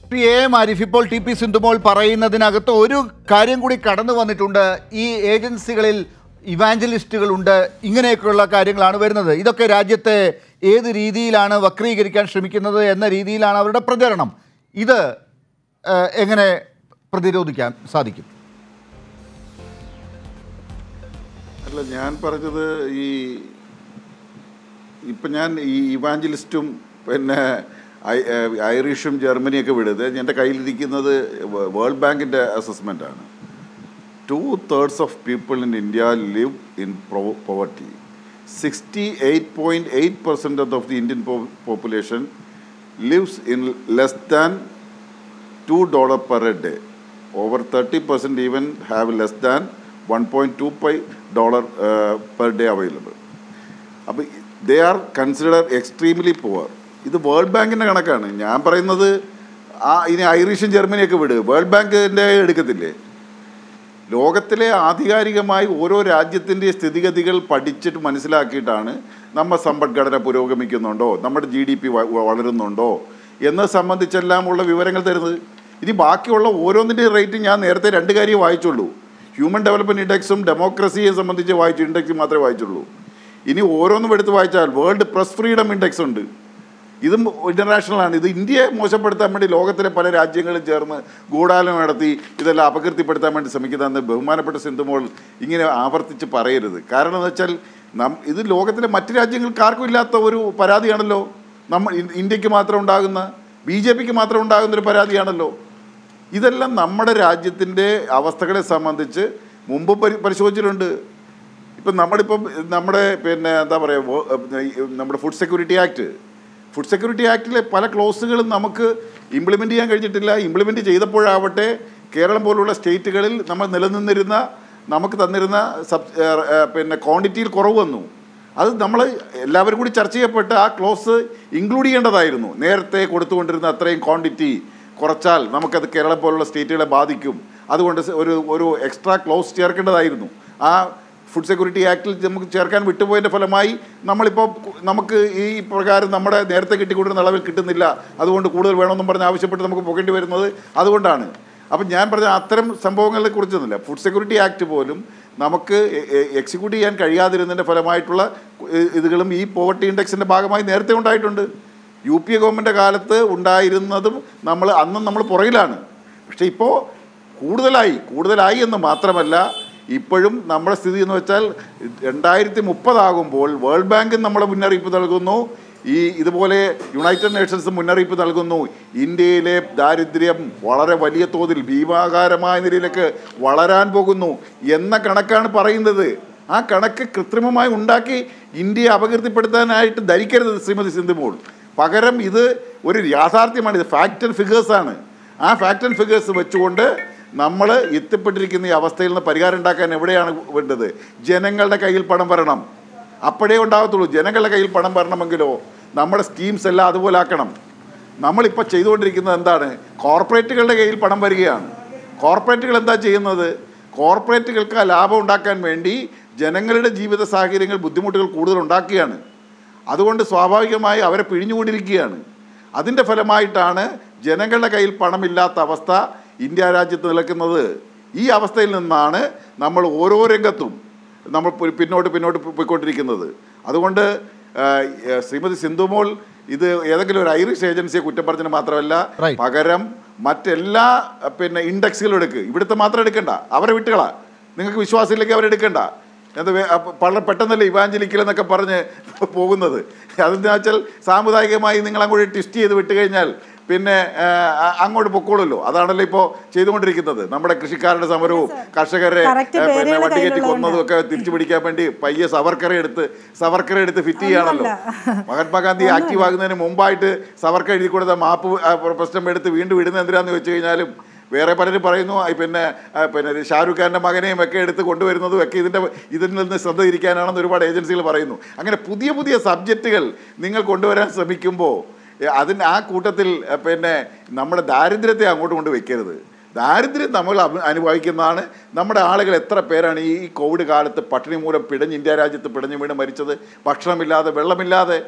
P A M Arif ഇപ്പോൾ T P Sindhumol പറയുന്നതിനകത്ത് ഒരു കാര്യം കൂടി കടന്നു വന്നിട്ടുണ്ട് ഈ ഏജൻസികളിൽ ഇവാഞ്ചലിസ്റ്റുകളുണ്ട് ഇങ്ങനെയൊക്കെയുള്ള കാര്യങ്ങളാണ് വരുന്നത് ഇതൊക്കെ രാജ്യത്തെ ഏത് രീതിയിലാണ് വക്രീകരിക്കാൻ ശ്രമിക്കുന്നത് എന്ന രീതിയിലാണ് അവരുടെ പ്രചരണം ഇത് ഏഹ്, എങ്ങനെ പ്രതിരോധിക്കാൻ സാധിക്കും അല്ല ഞാൻ പറഞ്ഞത് ഈ ഇപ്പം ഞാൻ ഈ ഇവാഞ്ചലിസ്റ്റും പിന്നെ ഐ- ഏഹ് ഐറിഷും ജർമ്മനിയൊക്കെ വിടുന്നത് എൻ്റെ കയ്യിലിരിക്കുന്നത് വേ- വേൾഡ് ബാങ്കിൻ്റെ അസസ്മെൻ്റാണ് two thirds of people in India live in poverty sixty eight point eight percent of the Indian population lives in less than two dollar per a day over thirty percent even have less than one point two five dollar per day available അപ്പോൾ they are consider extremely poor ഇത് world ബാങ്കിൻ്റെ കണക്കാണ് ഞാൻ പറയുന്നത് ആ ഇനി ഐറിഷും ജർമ്മനിയൊക്കെ വിട് world ബാങ്കിൻ്റെ എടുക്കത്തില്ലേ ലോകത്തിലെ ആധികാരികമായി ഓരോ രാജ്യത്തിൻ്റെ സ്ഥിതിഗതികൾ പഠിച്ചിട്ട് മനസ്സിലാക്കിയിട്ടാണ് നമ്മൾ സമ്പദ്ഘടന പുരോഗമിക്കുന്നുണ്ടോ നമ്മുടെ ജി ഡി പി വളരുന്നുണ്ടോ എന്നത് സംബന്ധിച്ചെല്ലാം ഉള്ള വിവരങ്ങൾ തരുന്നത് ഇനി ബാക്കിയുള്ള ഓരോന്നിൻ്റെയും റേറ്റ് ഞാൻ നേരത്തെ രണ്ട് കാര്യം വായിച്ചുള്ളൂ ഹ്യൂമൻ ഡെവലപ്മെൻറ്റ് ഇൻഡെക്സും ഡെമോക്രസിയെ സംബന്ധിച്ച് വായിച്ചു ഇൻഡെക്സ് മാത്രമേ വായിച്ചുള്ളൂ ഇനി ഓരോന്നും എടുത്ത് വായിച്ചാൽ വേൾഡ് പ്രസ് ഫ്രീഡം ഇൻഡെക്സ് ഉണ്ട് ഇതും ഇന്റർനാഷണൽ ആണ് ഇത് ഇന്ത്യയെ മോശപ്പെടുത്താൻ വേണ്ടി ലോകത്തിലെ പല രാജ്യങ്ങളും ചേർന്ന് ഗൂഢാലോചന നടത്തി ഇതെല്ലാം അപകീർത്തിപ്പെടുത്താൻ വേണ്ടി ശ്രമിക്കുന്നതെന്ന് ബഹുമാനപ്പെട്ട സിന്ധുമോൾ ഇങ്ങനെ ആവർത്തിച്ച് പറയരുത് കാരണം എന്ന് വെച്ചാൽ നം ഇത് ലോകത്തിലെ മറ്റ് രാജ്യങ്ങൾക്ക് ആർക്കും ഇല്ലാത്ത ഒരു പരാതിയാണല്ലോ നമ്മൾ ഇ- ഇന്ത്യക്ക് മാത്രം ഉണ്ടാകുന്ന ബി ജെ പിക്ക് മാത്രം ഉണ്ടാകുന്ന ഒരു പരാതിയാണല്ലോ ഇതെല്ലാം നമ്മുടെ രാജ്യത്തിൻ്റെ അവസ്ഥകളെ സംബന്ധിച്ച് മുമ്പ് പരി പരിശോധിച്ചിട്ടുണ്ട് ഇപ്പം നമ്മളിപ്പം നമ്മുടെ പിന്നെ എന്താ പറയുക നമ്മുടെ food security act food security ആക്ടിലെ പല ക്ലോസുകളും നമുക്ക് ഇംപ്ലിമെൻ്റ് ചെയ്യാൻ കഴിഞ്ഞിട്ടില്ല ഇംപ്ലിമെൻ്റ് ചെയ്തപ്പോഴാവട്ടെ കേരളം പോലുള്ള സ്റ്റേറ്റുകളിൽ നമ്മൾ നിലനിന്നിരുന്ന നമുക്ക് തന്നിരുന്ന സബ് ഏർ, ഏർ, പിന്നെ ക്വാണ്ടിറ്റിയിൽ കുറവ് വന്നു അത് നമ്മൾ എല്ലാവരും കൂടി ചർച്ച ചെയ്യപ്പെട്ട് ആ ക്ലോസ് ഇൻക്ലൂഡ് ചെയ്യേണ്ടതായിരുന്നു നേരത്തെ കൊടുത്തുകൊണ്ടിരുന്ന അത്രയും ക്വാണ്ടിറ്റി കുറച്ചാൽ നമുക്കത് കേരളം പോലുള്ള സ്റ്റേറ്റുകളെ ബാധിക്കും അതുകൊണ്ട് സ- ഒരു ഒരു എക്സ്ട്രാ ക്ലോസ് ചേർക്കേണ്ടതായിരുന്നു ആ ഫുഡ് സെക്യൂരിറ്റി ആക്ടിൽ നമുക്ക് ചേർക്കാൻ വിട്ടുപോയതിൻ്റെ ഫലമായി നമ്മളിപ്പോൾ കു- നമുക്ക് ഈ പ്രകാരം നമ്മുടെ നേരത്തെ കിട്ടിക്കൊണ്ടിരുന്ന അളവിൽ കിട്ടുന്നില്ല അതുകൊണ്ട് കൂടുതൽ വേണമെന്നും പറഞ്ഞ് ആവശ്യപ്പെട്ട് നമുക്ക് പോകേണ്ടി വരുന്നത് അതുകൊണ്ടാണ് അപ്പം ഞാൻ പറഞ്ഞ അത്തരം സംഭവങ്ങളെ കുറിച്ചൊന്നുമില്ല ഫുഡ് സെക്യൂരിറ്റി ആക്ട് പോലും നമുക്ക് എക്സിക്യൂട്ട് ചെയ്യാൻ കഴിയാതിരുന്നതിൻ്റെ ഫലമായിട്ടുള്ള ഇ- ഇതുകളും ഈ പോവർട്ടി ഇൻഡെക്സിൻ്റെ ഭാഗമായി നേരത്തെ ഉണ്ടായിട്ടുണ്ട് യു പി എ ഗവൺമെൻറ് കാലത്ത് ഉണ്ടായിരുന്നതും നമ്മൾ അന്നും നമ്മൾ പുറകിലാണ് പക്ഷേ ഇപ്പോൾ കൂടുതലായി കൂടുതലായി എന്ന് മാത്രമല്ല ഇപ്പോഴും നമ്മുടെ സ്ഥിതി എന്ന് വെച്ചാൽ രണ്ടായിരത്തി മുപ്പതാകുമ്പോൾ വേൾഡ് ബാങ്ക് നമ്മളെ മുന്നറിയിപ്പ് നൽകുന്നു ഈ ഇതുപോലെ യുണൈറ്റഡ് നേഷൻസ് മുന്നറിയിപ്പ് നൽകുന്നു ഇന്ത്യയിലെ ദാരിദ്ര്യം വളരെ വലിയ തോതിൽ ഭീമാകാരമായ നിലയിലേക്ക് വളരാൻ പോകുന്നു എന്ന കണക്കാണ് പറയുന്നത് ആ കണക്ക് കൃത്രിമമായി ഉണ്ടാക്കി ഇന്ത്യയെ അപകീർത്തിപ്പെടുത്താനായിട്ട് ധരിക്കരുത് ശ്രീമതി സിന്ധുമോൾ പകരം ഇത് ഒരു യാഥാർത്ഥ്യമാണ് ഇത് ഫാക്ട് ആൻഡ് ഫിഗേഴ്സാണ് ആ ഫാക്ട് ആൻഡ് ഫിഗേഴ്സ് വെച്ചുകൊണ്ട് നമ്മൾ എത്തിപ്പെട്ടിരിക്കുന്ന ഈ അവസ്ഥയിൽ നിന്ന് പരിഹാരം ഉണ്ടാക്കാൻ എവിടെയാണ് വേണ്ടത് ജനങ്ങളുടെ കയ്യിൽ പണം വരണം അപ്പോഴേ ഉണ്ടാകത്തുള്ളൂ ജനങ്ങളുടെ കയ്യിൽ പണം വരണമെങ്കിലോ നമ്മുടെ സ്കീംസ് എല്ലാം അതുപോലെ ആക്കണം നമ്മളിപ്പോൾ ചെയ്തുകൊണ്ടിരിക്കുന്നത് എന്താണ് കോർപ്പറേറ്റുകളുടെ കയ്യിൽ പണം വരികയാണ് കോർപ്പറേറ്റുകൾ എന്താ ചെയ്യുന്നത് കോർപ്പറേറ്റുകൾക്ക് ആ ലാഭം ഉണ്ടാക്കാൻ വേണ്ടി ജനങ്ങളുടെ ജീവിത സാഹചര്യങ്ങൾ ബുദ്ധിമുട്ടുകൾ കൂടുതൽ ഉണ്ടാക്കുകയാണ് അതുകൊണ്ട് സ്വാഭാവികമായി അവരെ പിഴിഞ്ഞുകൊണ്ടിരിക്കുകയാണ് അതിൻ്റെ ഫലമായിട്ടാണ് ജനങ്ങളുടെ കയ്യിൽ പണമില്ലാത്ത അവസ്ഥ ഇന്ത്യ രാജ്യത്ത് നിൽക്കുന്നത് ഈ അവസ്ഥയിൽ നിന്നാണ് നമ്മൾ ഓരോ രംഗത്തും നമ്മൾ പി- പിന്നോട്ട് പിന്നോട്ട് പോ- പോയിക്കൊണ്ടിരിക്കുന്നത് അതുകൊണ്ട് ആ, ഏ, ശ്രീമതി സിന്ധുമോൾ ഇത് ഏതെങ്കിലും ഒരു ഐറിഷ് ഏജൻസിയെ കുറ്റം പറഞ്ഞതിന് മാത്രമല്ല Right. പകരം മറ്റെല്ലാ അഹ്, പിന്നെ ഇൻഡെക്സുകളും എടുക്ക് ഇവിടുത്തെ മാത്രം എടുക്കണ്ട അവരെ വിട്ടുകളാ നിങ്ങൾക്ക് വിശ്വാസമില്ലെങ്കിൽ അവരെടുക്കണ്ട അത് വേ- അപ്പ- വളരെ പെട്ടെന്നല്ലേ ഇവാഞ്ചലിക്കൽ എന്നൊക്കെ പറഞ്ഞ് പോകുന്നത് അതെന്താ വെച്ചാൽ സാമുദായികമായി നിങ്ങൾ അങ്ങോട്ട് ട്വിസ്റ്റ് ചെയ്ത് വിട്ട് കഴിഞ്ഞാൽ പിന്നെ ആ, അ- അങ്ങോട്ട് പൊക്കോളുമല്ലോ അതാണല്ലോ ഇപ്പോൾ ചെയ്തുകൊണ്ടിരിക്കുന്നത് നമ്മുടെ കൃഷിക്കാരുടെ സമരവും കർഷകരെ Correct ആ, പിന്നെ പേരുകൾ വണ്ടികേറ്റി കയ്യിലുള്ളതുകൊണ്ട്. കൊന്നതും ഒക്കെ തിരിച്ചു പിടിക്കാൻ വേണ്ടി പയ്യെ സവർക്കറെ എടുത്ത് സവർക്കറെ എടുത്ത് ഫിറ്റ് ചെയ്യാണല്ലോ മഹാത്മാഗാന്ധി ആക്റ്റീവ് ആകുന്നതിന് മുമ്പായിട്ട് സവർക്കർ എഴുതി കൊടുത്ത മാപ്പ് ആ, പ്രശ്നം എടുത്ത് വീണ്ടും ഇടുന്നത് എന്തിനാന്ന് വെച്ച് കഴിഞ്ഞാലും വേറെ പലരും പറയുന്നു ആ, പിന്നെ ആ, പിന്നെ ഷാരൂഖ് ഖാൻ്റെ മകനെയും ഒക്കെ എടുത്ത് കൊണ്ടുവരുന്നതും ഒക്കെ ഇതിൻ്റെ ഇതിൽ നിന്ന് ശ്രദ്ധ തിരിക്കാനാണെന്ന് ഒരുപാട് ഏജൻസികൾ പറയുന്നു അങ്ങനെ പുതിയ പുതിയ സബ്ജക്റ്റുകൾ നിങ്ങൾ കൊണ്ടുവരാൻ ശ്രമിക്കുമ്പോൾ ഏ, അതിന് ആ കൂട്ടത്തിൽ ഏ, പിന്നെ നമ്മുടെ ദാരിദ്ര്യത്തെ അങ്ങോട്ട് കൊണ്ട് വെക്കരുത് ദാരിദ്ര്യം നമ്മൾ അഭി- അനുഭവിക്കുന്നതാണ് നമ്മുടെ ആളുകൾ എത്ര പേരാണ് ഈ കോവിഡ് കാലത്ത് പട്ടിണി മൂലം പിടഞ്ഞ് ഇന്ത്യ രാജ്യത്ത് പിടഞ്ഞു വീണ് മരിച്ചത് ഭക്ഷണമില്ലാതെ വെള്ളമില്ലാതെ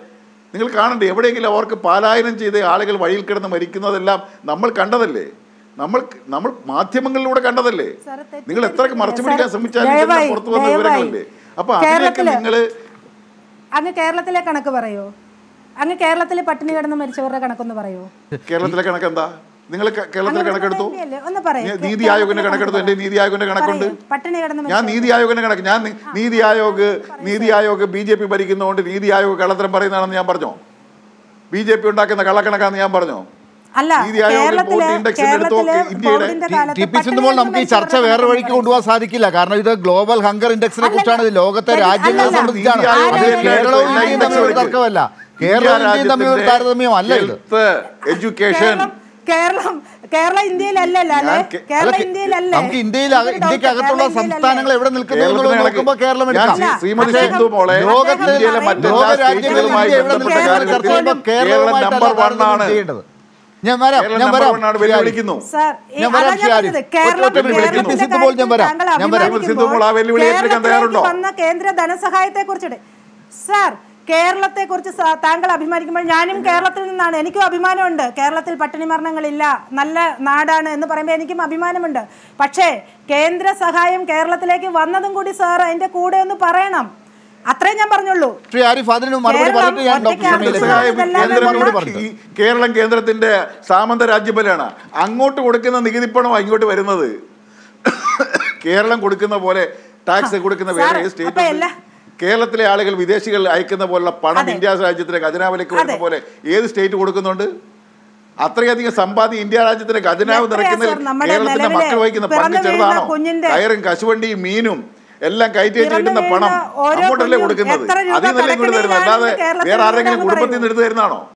നിങ്ങൾ കാണണ്ടേ എവിടെയെങ്കിലും അവർക്ക് പാലായനം ചെയ്ത ആളുകൾ വഴിയിൽ കിടന്ന് മരിക്കുന്നതെല്ലാം നമ്മൾ കണ്ടതല്ലേ നമ്മൾ നമ്മൾ മാധ്യമങ്ങളിലൂടെ കണ്ടതല്ലേ സാർ, തെറ്റ് നിങ്ങൾ എത്രയൊക്കെ മറച്ചു പിടിക്കാൻ സാർ, ശ്രമിച്ചാലും ഇതെല്ലാം ദയവായി, പുറത്തു വന്ന ദയവായി. വിവരങ്ങളല്ലേ അപ്പൊ അതിനൊക്കെ കേരളത്തില് നിങ്ങൾ അങ്ങ് കേരളത്തിലെ കണക്ക് പറയോ അങ്ങ് കേരളത്തിലെ പട്ടിണി കിടന്ന് മരിച്ചവരുടെ കണക്കൊന്ന് പറയോ കേരളത്തിലെ കണക്ക് എന്താ നിങ്ങൾ കേരളത്തിലെ അങ്ങ് കണക്കെടുത്തു വേണ്ടിയല്ലേ? ഒന്ന് പറയൂ. നീ- നീതി ആയോഗിന്റെ കണക്കെടുത്തു എന്റെ നീതി ആയോഗിന്റെ കണക്കുണ്ട് പറയൂ. പട്ടിണി കിടന്ന് ഞാൻ മരിച്ചവർ. നീതി ആയോഗിന്റെ കണക്ക് ഞാൻ നി- NITI Aayog NITI Aayog B J P ഭരിക്കുന്നതുകൊണ്ട് നീതി ആയോഗ് കള്ളത്തരം പറയുന്നതാണെന്ന് ഞാൻ പറഞ്ഞോ ബി ജെ പി ഉണ്ടാക്കുന്ന കള്ളക്കണക്കാന്ന് ഞാൻ പറഞ്ഞോ അല്ല നീതി ആയോഗിൽ കേരളത്തിലെ പോയിട്ട് ഇൻഡെക്സ് എടുത്ത് നോക്ക് കേരളത്തിലെ ഇന്ത്യയുടെ കോവിഡിന്റെ ടി- കാലത്ത് ടി പി പട്ടിണി സിന്ധുമോൾ കിടന്ന് നമുക്ക് ഈ ചർച്ച മരിച്ചവരുടെ വേറെ കണക്ക് വഴിക്ക് പറയൂ. കൊണ്ടുപോകാൻ സാധിക്കില്ല കാരണം ഇത് ഗ്ലോബൽ ഹങ്കർ ഇൻഡെക്സിനെ കുറിച്ചാണ് ഇത് ലോകത്തെ അല്ലല്ല. രാജ്യങ്ങളെ അല്ലല്ല. സംബന്ധിച്ചാണ് ഇന്ത്യ അത് രാജ്യത്തിന്റെ കേരളവും എല്ലാ ഇന്ത്യയും തമ്മിലുള്ള ഇൻഡെക്സും തർക്കമല്ല ഇന്ത്യ കേരളവും ഇന്ത്യയും തമ്മിലുള്ള രാജ്യത്തിന്റെ താരതമ്യമല്ല ഇത് health, education കേരളം കേരളം കേരളം ഇന്ത്യയിലല്ലല്ലോ അല്ലേ ഞാൻ കേ- കേരളം അല്ല, ഇന്ത്യയിലല്ലേ നമുക്ക് ഇന്ത്യയിൽ അക- ഇതൊരു ഇന്ത്യക്ക് doubt. അകത്തുള്ള കേരളം സംസ്ഥാനങ്ങൾ എവിടെ നിൽക്കുന്നു കേരളത്തിലെ എന്നുള്ളത് കണക്ക് നോക്കുമ്പോൾ കേരളം ഞാൻ എടുക്കാം ശ്രീ- ശ്രീമതി അദ്ദേഹം- സിന്ധു മോളെ ലോകത്തെ ഇന്ത്യയിലെ മറ്റെല്ലാ ലോക രാജ്യങ്ങളിൽ സ്റ്റേറ്റുകളുമായി ഇന്ത്യ എവിടെ ബന്ധപ്പെട്ട നിൽക്കുന്നു കേരളത്തിൽ ചർച്ച ചെയ്യുമ്പോൾ കാര്യത്തിൽ കേരളം കേരളവുമായിട്ടല്ല നമ്പർ വൺ താരതമ്യം ആണ് ചെയ്യേണ്ടത് ഞാൻ വരാം കേരളം ഞാൻ നമ്പർ വരാം വൺ ആണ് ശ്രീ ആരിഫ്. വെല്ലുവിളിക്കുന്നു സാർ ഈ ഞാൻ വരാം അതാ ശ്രീ ഞാൻ ആരിഫ്. പറഞ്ഞത്. കേരളം- ഒറ്റ മിനിറ്റ് കേരളത്തിന്റെ ടി പി സിന്ധുമോൾ ഞാൻ വരാം. താങ്കൾ ഞാൻ വരാം. അഭിമാനിക്കുമ്പോൾ സിന്ധുമോൾ ആ വെല്ലുവിളി ഏറ്റെടുക്കാൻ തയ്യാറുണ്ടോ? കേരളത്തിലേക്ക് വന്ന കേന്ദ്ര ധനസഹായത്തെ കുറിച്ചിട്ട് സാർ കേരളത്തെ കുറിച്ച് താങ്കൾ അഭിമാനിക്കുമ്പോൾ ഞാനും കേരളത്തിൽ നിന്നാണ് എനിക്കും അഭിമാനമുണ്ട് കേരളത്തിൽ പട്ടിണി മരണങ്ങളില്ല നല്ല നാടാണ് എന്ന് പറയുമ്പോൾ എനിക്കും അഭിമാനമുണ്ട് പക്ഷേ കേന്ദ്ര സഹായം കേരളത്തിലേക്ക് വന്നതും കൂടി സാർ അതിന്റെ കൂടെ ഒന്ന് പറയണം അത്രേ ഞാൻ പറഞ്ഞുള്ളൂ ശ്രീ ആരിഫ് അതിന് മറുപടി കേരളം പറഞ്ഞിട്ട് ഞാൻ ഡോക്ടർ ഒറ്റയ്ക്കാണ് ഷമീലേക്ക് സഹായം വരാം. ഇതെല്ലാം അതിന് മറുപടി നമ്മൾ- പറഞ്ഞു ഈ കേരളം കേന്ദ്രത്തിന്റെ സാമന്ത രാജ്യബലാണ് അങ്ങോട്ട് കൊടുക്കുന്ന നികുതിപ്പണമാണ് ഇങ്ങോട്ട് വരുന്നത് കേരളം കൊടുക്കുന്ന പോലെ ടാക്സ് കൊടുക്കുന്ന വേറെ സാർ, ഏത് അപ്പൊ സ്റ്റേറ്റ് എല്ലാ- കേരളത്തിലെ ആളുകൾ വിദേശികൾ അയക്കുന്ന പോലുള്ള പണം അതെ. ഇന്ത്യ രാജ്യത്തിന് ഖജനാവിലേക്ക് വരുന്ന അതെ. പോലെ ഏത് സ്റ്റേറ്റ് കൊടുക്കുന്നുണ്ട് അത്രയധികം സമ്പാദ്യം ഇന്ത്യ രാജ്യത്തിന്റെ ഖജനാവ് എത്രയാ നിറയ്ക്കുന്നതിൽ സാർ നമ്മുടെ കേരളത്തിന്റെ നിലവിലെ മക്കൾ വഹിക്കുന്ന പങ്ക് പിറന്നു വീഴുന്ന ചെറുതാണോ കുഞ്ഞിന്റെ- കയറും കശുവണ്ടിയും മീനും എല്ലാം കയറ്റി വെച്ച് പിറന്നു കിട്ടുന്ന പണം വീഴുന്ന ഓരോ അങ്ങോട്ടല്ലേ കുഞ്ഞും കൊടുക്കുന്നത് എത്ര രൂപ അതിൽ നിന്നല്ലേ ഇങ്ങോട്ട് തരുന്നത് കടക്കെണിയിലാണെന്ന് അല്ലാതെ കേരളത്തിൽ വേറെ ആരെങ്കിലും നിന്ന് കുടുംബത്തിൽ നിന്ന് എടുത്ത് തരുന്നതാണോ